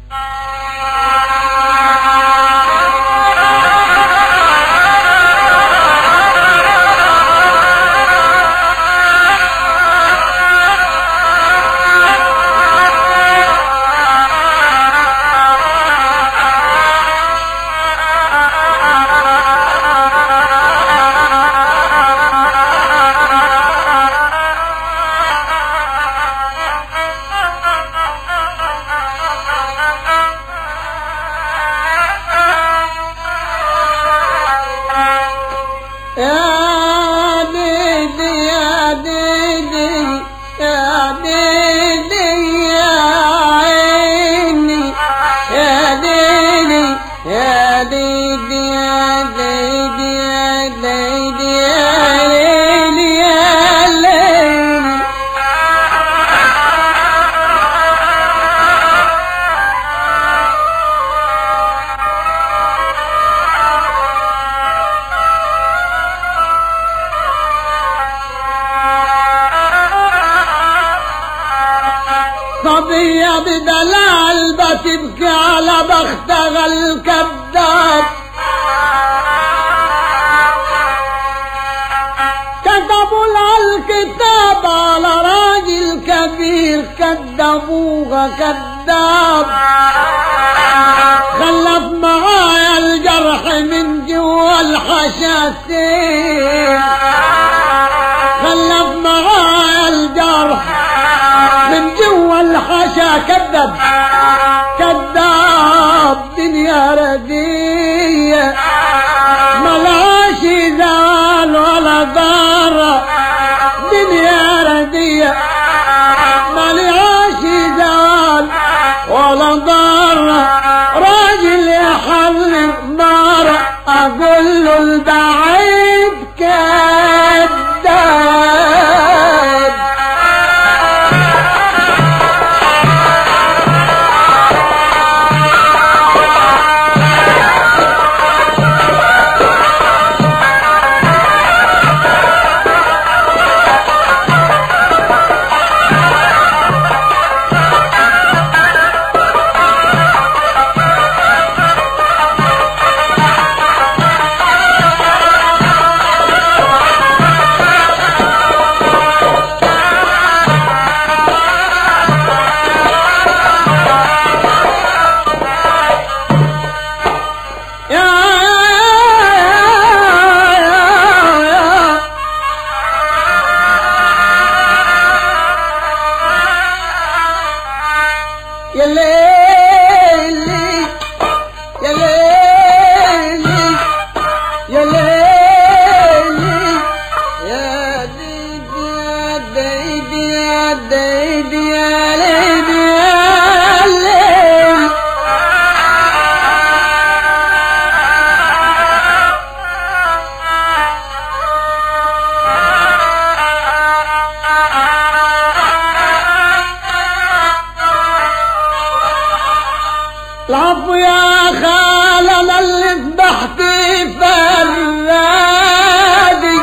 يا ديدي يا ديدي يا ديدي يا عيني يا ديدي يا ديدي يا ديدي يا ديدي يا ليلي يا ليلي صبية بدلال بتبكي على بختها الكذاب كتبوا لها الكتاب على راجل كبير كذبوها كذاب خلف معايا الجرح من جوا الحشاشين خلف معايا الجرح من جوا الحشا كذب كذاب دنيا ردية ملهاش زال ولا ضارة دنيا ردية ملهاش زال ولا ضارة راجل يحل نار اقول له البعيد كذاب يا يا ليلي يا ليلي يا ليلي يا ديدي يا ديدي يا ديدي يا ليدي يا ليلي العفو يا خال انا اللي ذبحت فرادي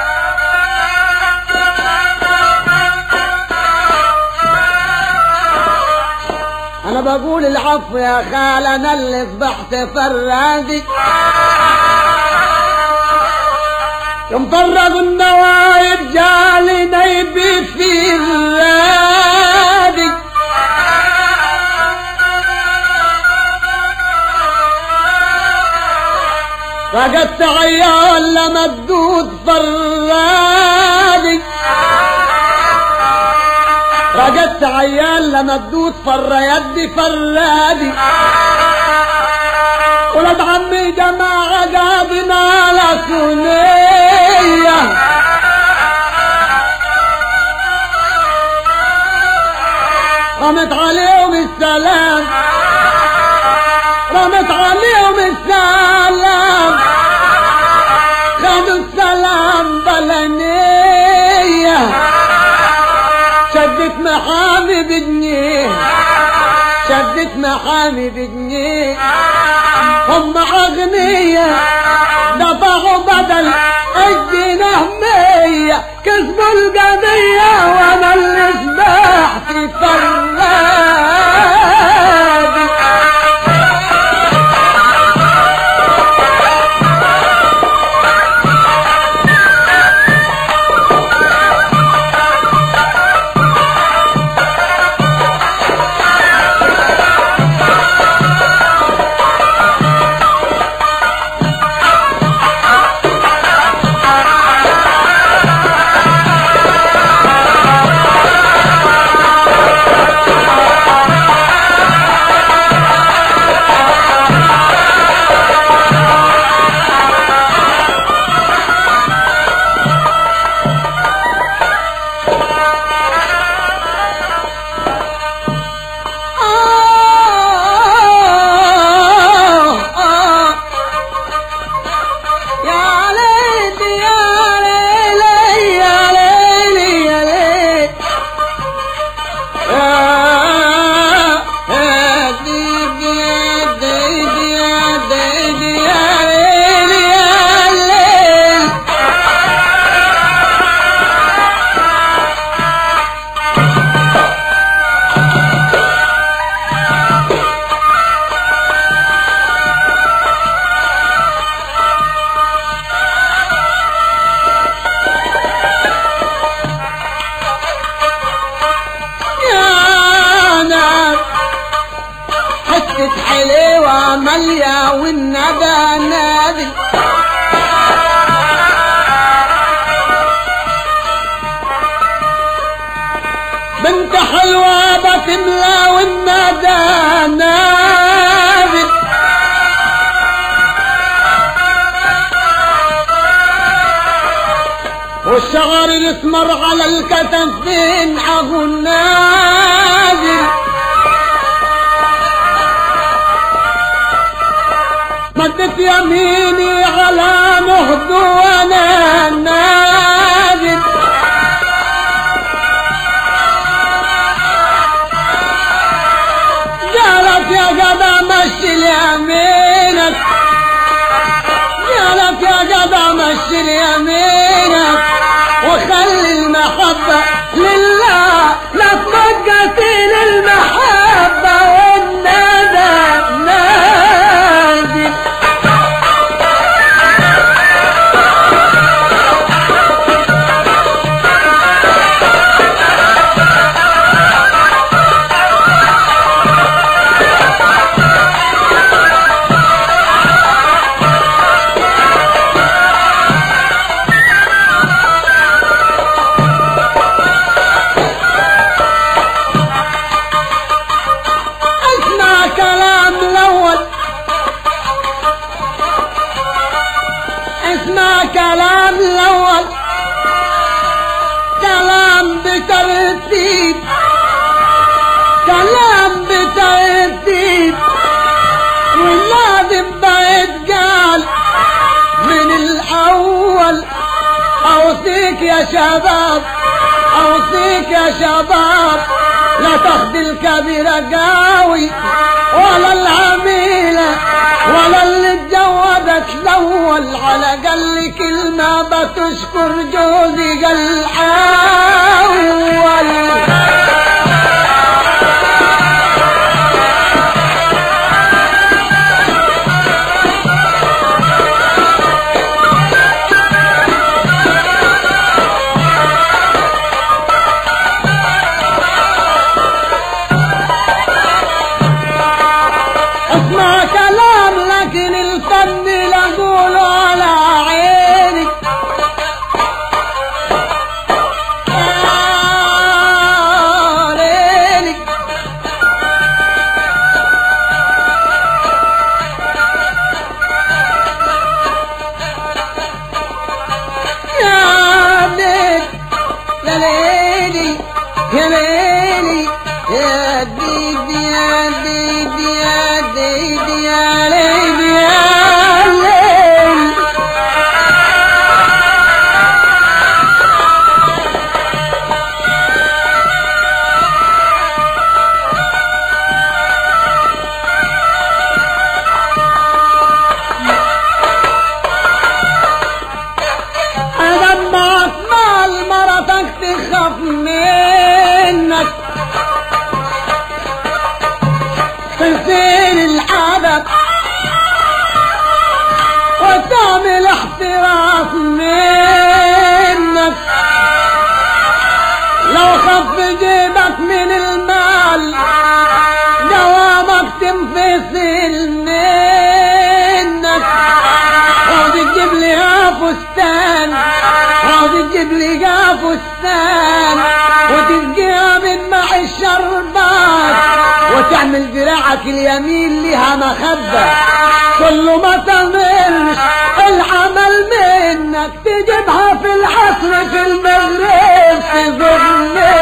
انا بقول العفو يا خال انا اللي ذبحت فرادي يوم فرغوا النوايب جالي نيبي في الرادي فقدت عيال لما تدود فرادي رقدت عيال لما تدود فر يدي فرادي ولاد عمي جماعة قابنا على سنية رمت عليهم السلام رمت عليهم السلام خدوا السلام بلنية شدت محامي بجنيه شدت محامي بجنيه هم أغنية دفعوا بدل الجنيه مية كسبوا القضية وأنا اللي سبحت فرادي غالية والندى نادي بنت حلوة بتملى والندى نادي والشعر الاسمر على الكتفين عفو النادي مدت يميني على مهد وانا نادي قالت يا جدع مشي اليمينك قالت يا جدع مشي اليمينك وخلي المحبة لله لا تبقتين المحبة والندى نادي اسمع كلام الاول اسمع كلام الاول كلام بترتيب كلام بترتيب واللازم بقيت قال من الاول اوصيك يا شباب اوصيك يا شباب لا تاخدي الكبيرة قوي ولا العميلة ولا اللي اتجوزت الاول على قل كلمة بتشكر جوزي قال اول اسمع كلام لكن الفن لا اقوله على عيني يا ليلي يا ليل يا ليلي يا ليلي يا ديدي يا ديدي يا ديدي يا ليلي يا ليل لما اسمع مرتك تخاف منك تصير العادة وتعمل احتراف منك لو خف جيبك من المال دوامك تنفصل منك عاوز تجيب لي ها فستان عاوز تجيب لي ها فستان وتسقيها من مع الشربات وتعمل ذراعك اليمين لها مخبة كل ما تعملش العمل منك تجيبها في العصر في المغرب تظنك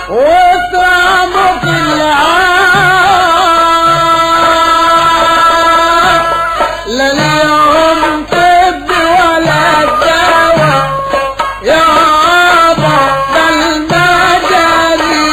واترموا في الهواء لا ليهم طب ولا دواء يابا ده المجاري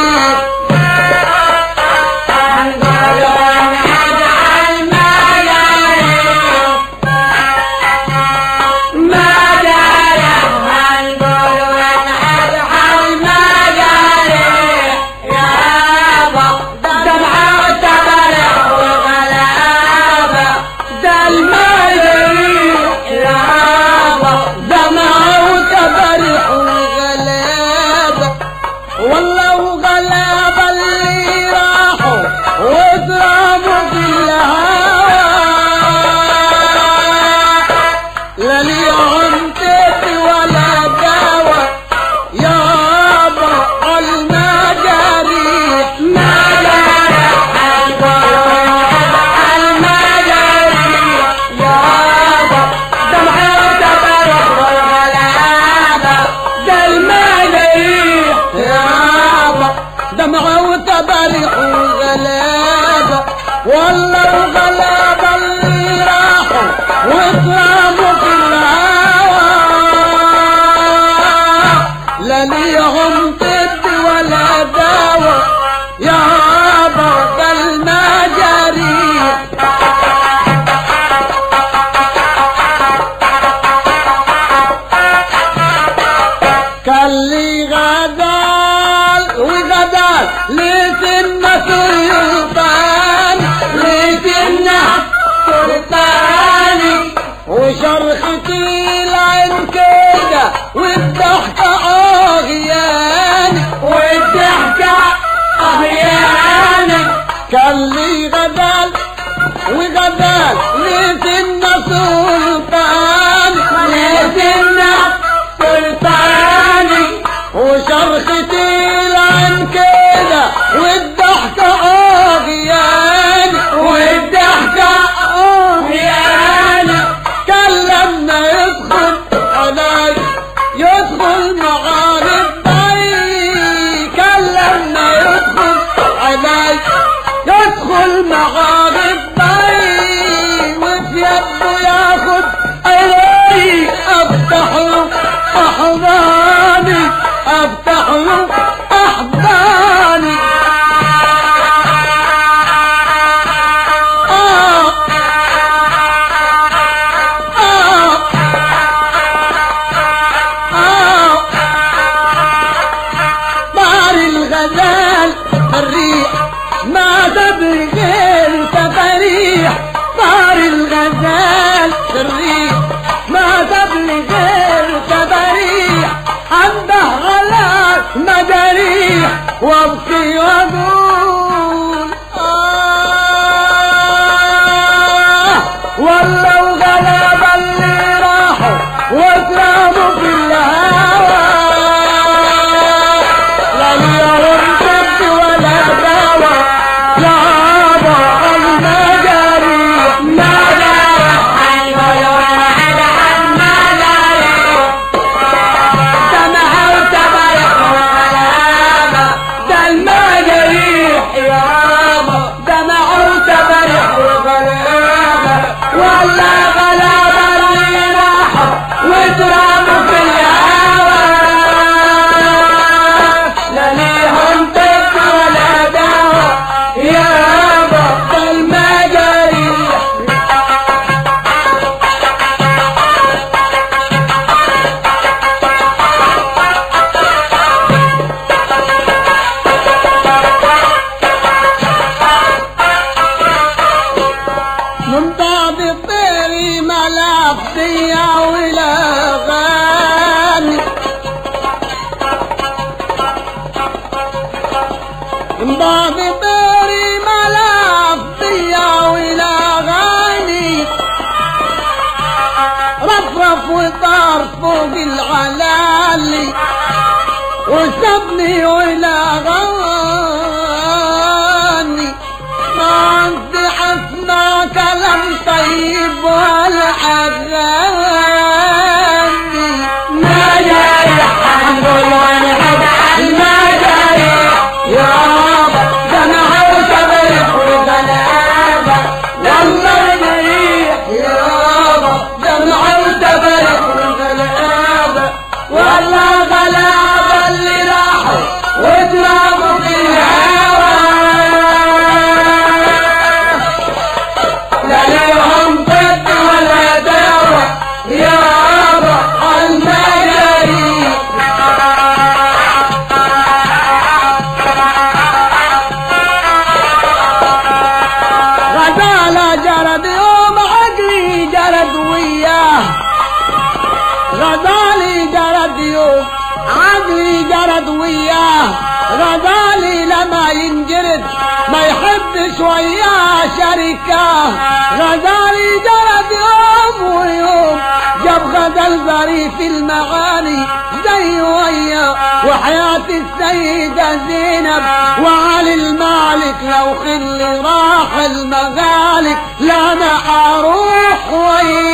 والله غلاب اللي راحوا واضربوا في الهواء لا ليهم تب ولا دواء يابا المجاريح يابا دمعة وتبرح وغلابة والله وغلابة اللي راحوا واترموا في الهواء لا ليهم طب ولا دواء يابا ده المجاريح كاللي غدال وغدال لسنة سلطان لسنة سلطاني وشرختي العين كده والضحكة أغيان والضحكة أغيان كاللي غدال وغدال لسنة سلطان لسنة سلطاني وشرختي العين كده والضحكة أغيان والضحكة أغيان كلمنا يدخل علي يدخل معانا الضي كلمنا يدخل علي يدخل معانا الضي وفي يده ياخد علي افتح له احضاني افتح له احضاني آه آه آه طار الغزال الريح ما تدري غير تفريح طار الغزال الريح ما تدري غير تفريح عنده غلال مجاريح وابكي واقول آه والله غلب اللي راحوا واترموا في الهواء لا ليهم طب ولا دواء يابا المجاريح سمع وتبرح وغلابة ده المجاريح يابا دمع وتبرح وغلابة ولا غلابة اللي راحوا واترموا في الهواء لا ليهم طب ولا دواء يابا ده المجاريح من بعد الطير ملف ضيا ولا غاني من بعد الطير ملف ضيا ولا غاني رفرف وطار فوق العلالي وسبني ولا غاني ما عندي اسمع كلام طيب ولا اغاني ما جاي حنقول وانا ما جاي يوم عدلي جرد وياه غزالي لما ينجرد ما يحبش وياه شركاه غزالي جرد يوم ويوم جاب غزل ظريف المعاني زي ويا وحياة السيدة زينب وعلي المالك لو خلي راح المغالك لا انا اروح ويا